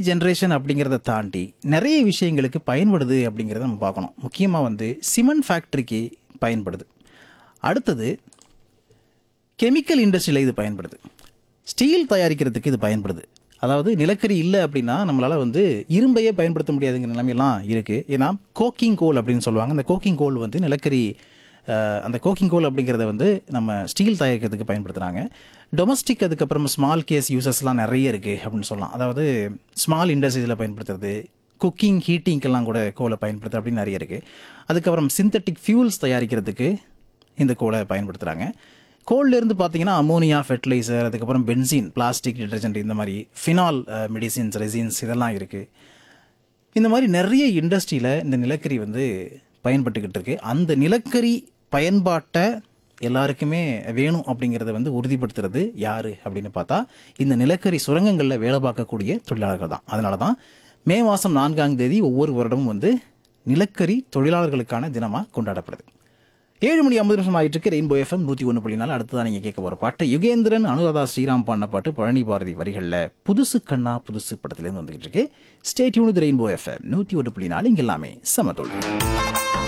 generation அப்படிங்கிறத தாண்டி நிறைய விஷயங்களுக்கு பயன்படுது அப்படிங்கிறத நம்ம பார்க்கணும் முக்கியமாக வந்து சிமெண்ட் ஃபேக்ட்ரிக்கு பயன்படுது அடுத்தது கெமிக்கல் இண்டஸ்ட்ரியில் இது பயன்படுது ஸ்டீல் தயாரிக்கிறதுக்கு இது பயன்படுது அதாவது நிலக்கரி இல்லை அப்படின்னா நம்மளால் வந்து இரும்பையே பயன்படுத்த முடியாதுங்கிற நிலைமையெல்லாம் இருக்குது ஏன்னா கோக்கிங் கோல் அப்படின்னு சொல்லுவாங்க அந்த கோக்கிங் கோல் வந்து நிலக்கரி அஹ், அந்த கோக்கிங் கோல் அப்படிங்கிறத வந்து நம்ம ஸ்டீல் தயாரிக்கிறதுக்கு பயன்படுத்துகிறாங்க டொமஸ்டிக் அதுக்கப்புறம் ஸ்மால் கேஸ் யூசஸ்லாம் நிறைய இருக்குது அப்படின்னு சொல்லலாம் அதாவது ஸ்மால் இண்டஸ்ட்ரீஸில் பயன்படுத்துறது குக்கிங் ஹீட்டிங்க்கெல்லாம் கூட கோலை பயன்படுத்துறது அப்படின்னு நிறைய இருக்குது அதுக்கப்புறம் சிந்தட்டிக் ஃபியூல்ஸ் தயாரிக்கிறதுக்கு இந்த கோலை பயன்படுத்துகிறாங்க கோல்லேருந்து பார்த்தீங்கன்னா அமோனியா ஃபெர்டிலைசர் அதுக்கப்புறம் பென்சின் பிளாஸ்டிக் டிட்டர்ஜென்ட் இந்த மாதிரி ஃபினால் மெடிசின்ஸ் ரெசின்ஸ் இதெல்லாம் இருக்குது இந்த மாதிரி நிறைய இண்டஸ்ட்ரியில் இந்த நிலக்கரி வந்து பயன்பட்டுக்கிட்டு இருக்கு அந்த நிலக்கரி பயன்பாட்டை எல்லாருக்குமே வேணும் அப்படிங்கிறத வந்து உறுதிப்படுத்துறது யார் அப்படின்னு பார்த்தா இந்த நிலக்கரி சுரங்கங்களில் வேலை பார்க்கக்கூடிய தொழிலாளர்கள் தான் அதனால தான் மே மாதம் நான்காம் தேதி ஒவ்வொரு வருடமும் வந்து நிலக்கரி தொழிலாளர்களுக்கான தினமாக கொண்டாடப்படுது ஏழு மணி ஐம்பது நிமிஷம் ஆயிட்டு இருக்கு ரெயின்போ எஃப்எம் நூற்றி ஒன்று புள்ளி நாலு அடுத்ததான் நீங்கள் கேட்க போகிற பாட்டு யுகேந்திரன் அனுராதா ஸ்ரீராம் பாடின பாட்டு பழனி பாரதி வரிகளில் புதுசு கண்ணா புதுசு படத்துலேருந்து வந்துகிட்டு இருக்கு ஸ்டேட் யூனிட் ரெயின்போ எஃப்எம் நூற்றி ஒன்று புள்ளி நாலு இங்கே எல்லாமே சமத்தோடு